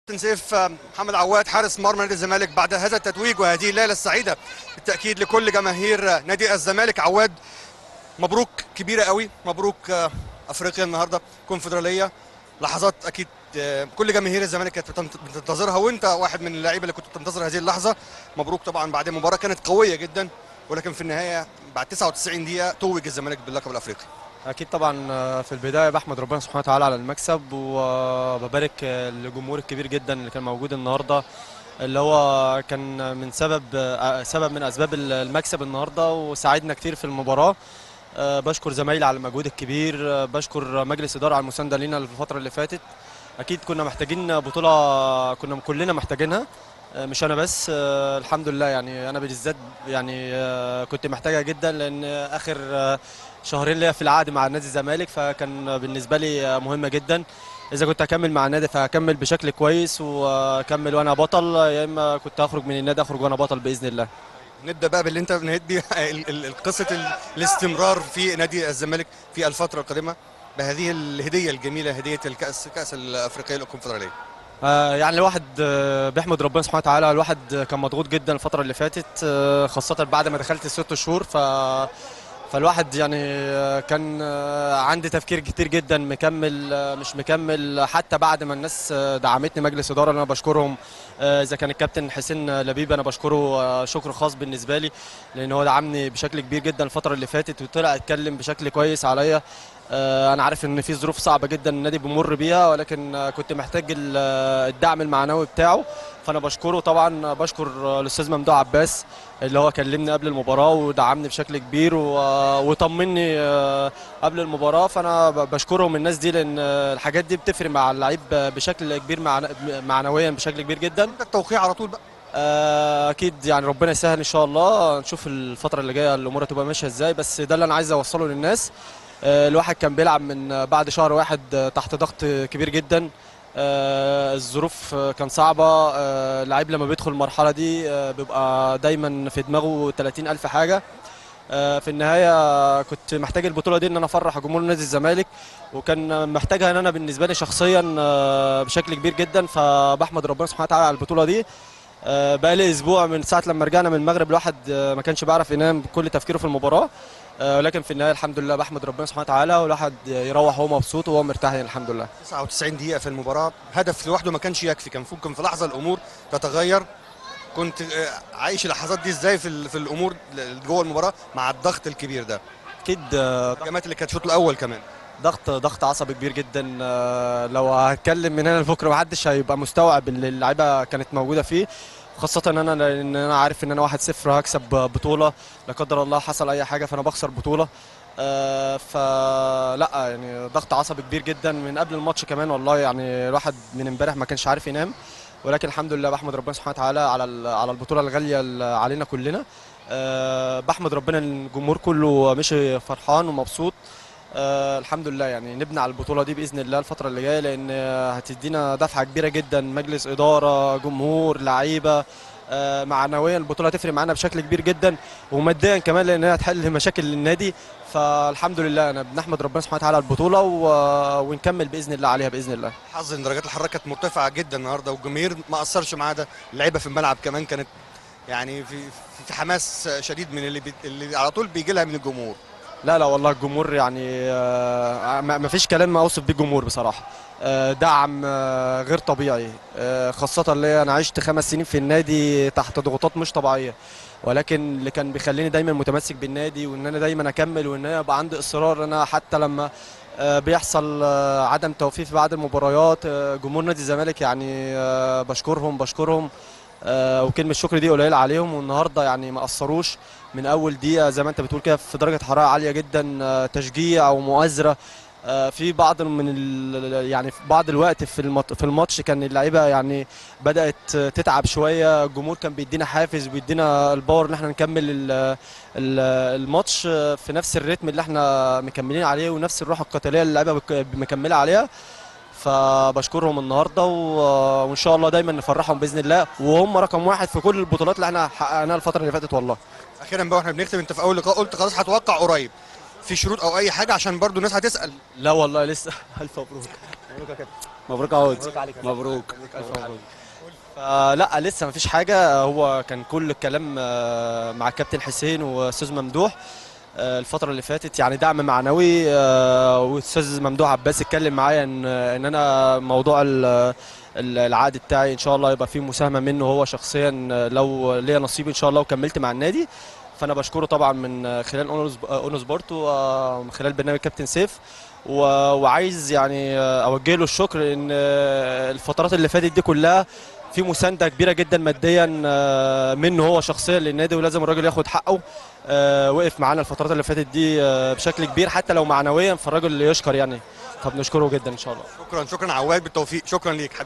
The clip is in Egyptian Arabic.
سيف محمد عواد حارس مرمى نادي الزمالك بعد هذا التتويج وهذه الليله السعيده بالتاكيد لكل جماهير نادي الزمالك عواد مبروك كبيره قوي مبروك افريقيا النهارده كونفدراليه لحظات اكيد كل جماهير الزمالك كانت بتنتظرها وانت واحد من اللعيبه اللي كنت بتنتظر هذه اللحظه مبروك طبعا بعد مباراه كانت قويه جدا ولكن في النهايه بعد 99 دقيقه توج الزمالك باللقب الافريقي اكيد طبعا في البدايه بحمد ربنا سبحانه وتعالى على المكسب وببارك للجمهور الكبير جدا اللي كان موجود النهارده اللي هو كان من سبب سبب من اسباب المكسب النهارده وساعدنا كتير في المباراه بشكر زمايلي على المجهود الكبير بشكر مجلس اداره على المسانده لينا في الفتره اللي فاتت اكيد كنا محتاجين بطوله كنا كلنا محتاجينها مش انا بس الحمد لله يعني انا بالذات يعني كنت محتاجها جدا لان اخر شهرين ليا في العقد مع نادي الزمالك فكان بالنسبه لي مهمه جدا اذا كنت هكمل مع النادي فهكمل بشكل كويس واكمل وانا بطل يا اما كنت هخرج من النادي اخرج وانا بطل باذن الله نبدا بقى باللي انت نهيت بيه قصه الاستمرار في نادي الزمالك في الفتره القادمه بهذه الهديه الجميله هديه الكاس كاس الافريقيه الكونفدراليه يعني الواحد بيحمد ربنا سبحانه وتعالى الواحد كان مضغوط جدا الفتره اللي فاتت خاصه بعد ما دخلت الست شهور ف فالواحد يعني كان عندي تفكير كتير جدا مكمل مش مكمل حتى بعد ما الناس دعمتني مجلس اداره انا بشكرهم اذا كان الكابتن حسين لبيب انا بشكره شكر خاص بالنسبه لي لان هو دعمني بشكل كبير جدا الفتره اللي فاتت وطلع اتكلم بشكل كويس عليا انا عارف ان في ظروف صعبه جدا النادي بيمر بيها ولكن كنت محتاج الدعم المعنوي بتاعه فانا بشكره طبعا بشكر الاستاذ ممدوح عباس اللي هو كلمني قبل المباراه ودعمني بشكل كبير وطمني قبل المباراه فانا بشكرهم الناس دي لان الحاجات دي بتفرق مع اللعيب بشكل كبير معنويا بشكل كبير جدا التوقيع على طول بقى اكيد يعني ربنا يسهل ان شاء الله نشوف الفتره اللي جايه الامور هتبقى ماشيه ازاي بس ده اللي انا عايز اوصله للناس الواحد كان بيلعب من بعد شهر واحد تحت ضغط كبير جدا الظروف كان صعبة اللعيب لما بيدخل المرحلة دي بيبقى دايما في دماغه 30 ألف حاجة في النهاية كنت محتاج البطولة دي ان انا افرح جمهور نادي الزمالك وكان محتاجها ان انا بالنسبة لي شخصيا بشكل كبير جدا فبحمد ربنا سبحانه وتعالى على البطولة دي بقى لي اسبوع من ساعة لما رجعنا من المغرب الواحد ما كانش بيعرف ينام كل تفكيره في المباراة ولكن في النهايه الحمد لله بحمد ربنا سبحانه وتعالى والواحد يروح وهو مبسوط وهو مرتاح يعني الحمد لله 99 دقيقه في المباراه هدف لوحده ما كانش يكفي كان ممكن في لحظه الامور تتغير كنت عايش اللحظات دي ازاي في في الامور جوه المباراه مع الضغط الكبير ده اكيد الهجمات اللي كانت الشوط الاول كمان ضغط ضغط عصبي كبير جدا لو هتكلم من هنا لبكره محدش هيبقى مستوعب اللي اللعيبه كانت موجوده فيه خاصة ان انا لان انا عارف ان انا 1-0 هكسب بطولة لا قدر الله حصل اي حاجة فانا بخسر بطولة آه فلا يعني ضغط عصبي كبير جدا من قبل الماتش كمان والله يعني الواحد من امبارح ما كانش عارف ينام ولكن الحمد لله بحمد ربنا سبحانه وتعالى على على البطولة الغالية علينا كلنا أه بحمد ربنا الجمهور كله مشي فرحان ومبسوط آه الحمد لله يعني نبني على البطوله دي باذن الله الفتره اللي جايه لان هتدينا دفعه كبيره جدا مجلس اداره جمهور لعيبه آه معنويا البطوله هتفرق معانا بشكل كبير جدا وماديا كمان لان هي هتحل مشاكل النادي فالحمد لله انا بنحمد ربنا سبحانه وتعالى على البطوله و... ونكمل باذن الله عليها باذن الله حظ ان درجات الحراره كانت مرتفعه جدا النهارده والجماهير ما اثرش معاه ده اللعيبه في الملعب كمان كانت يعني في في حماس شديد من اللي بي... اللي على طول بيجي لها من الجمهور لا لا والله الجمهور يعني ما فيش كلام اوصف بيه الجمهور بصراحه دعم غير طبيعي خاصه اللي انا عشت خمس سنين في النادي تحت ضغوطات مش طبيعيه ولكن اللي كان بيخليني دايما متمسك بالنادي وان انا دايما اكمل وان انا يبقى عندي اصرار انا حتى لما بيحصل عدم توفيق في بعض المباريات جمهور نادي الزمالك يعني بشكرهم بشكرهم آه وكلمه الشكر دي قليله عليهم والنهارده يعني ما قصروش من اول دقيقه زي ما انت بتقول كده في درجه حراره عاليه جدا آه تشجيع ومؤازره آه في بعض من يعني في بعض الوقت في في الماتش كان اللعيبه يعني بدات تتعب شويه الجمهور كان بيدينا حافز وبيدينا الباور ان احنا نكمل ال ال الماتش في نفس الريتم اللي احنا مكملين عليه ونفس الروح القتاليه اللي اللعيبه مكمله عليها فبشكرهم النهارده وان شاء الله دايما نفرحهم باذن الله وهم رقم واحد في كل البطولات اللي احنا حققناها الفتره اللي فاتت والله اخيرا بقى واحنا بنختم انت في اول لقاء قلت خلاص هتوقع قريب في شروط او اي حاجه عشان برضو الناس هتسال لا والله لسه الف مبروك مبروك يا كابتن مبروك يا عود مبروك عليك يا مبروك الف مبروك فلا لسه مفيش حاجه هو كان كل الكلام آه، مع الكابتن حسين واستاذ ممدوح آه، الفترة اللي فاتت يعني دعم معنوي آه، واستاذ ممدوح عباس اتكلم معايا ان ان انا موضوع ال- ال- العقد بتاعي ان شاء الله يبقى فيه مساهمة منه هو شخصيا آه، لو ليا نصيب ان شاء الله وكملت مع النادي فانا بشكره طبعا من آه، خلال اونو سب- آه، اونو سبورت ومن خلال برنامج كابتن سيف و- وعايز يعني آه، اوجه له الشكر ان آه، الفترات اللي فاتت دي كلها في مسانده كبيره جدا ماديا آه، منه هو شخصيا للنادي ولازم الراجل ياخد حقه آه، وقف معانا الفترات اللي فاتت دي آه، بشكل كبير حتى لو معنويا فالراجل يشكر يعني فبنشكره جدا ان شاء الله شكرا شكرا عواد بالتوفيق شكرا ليك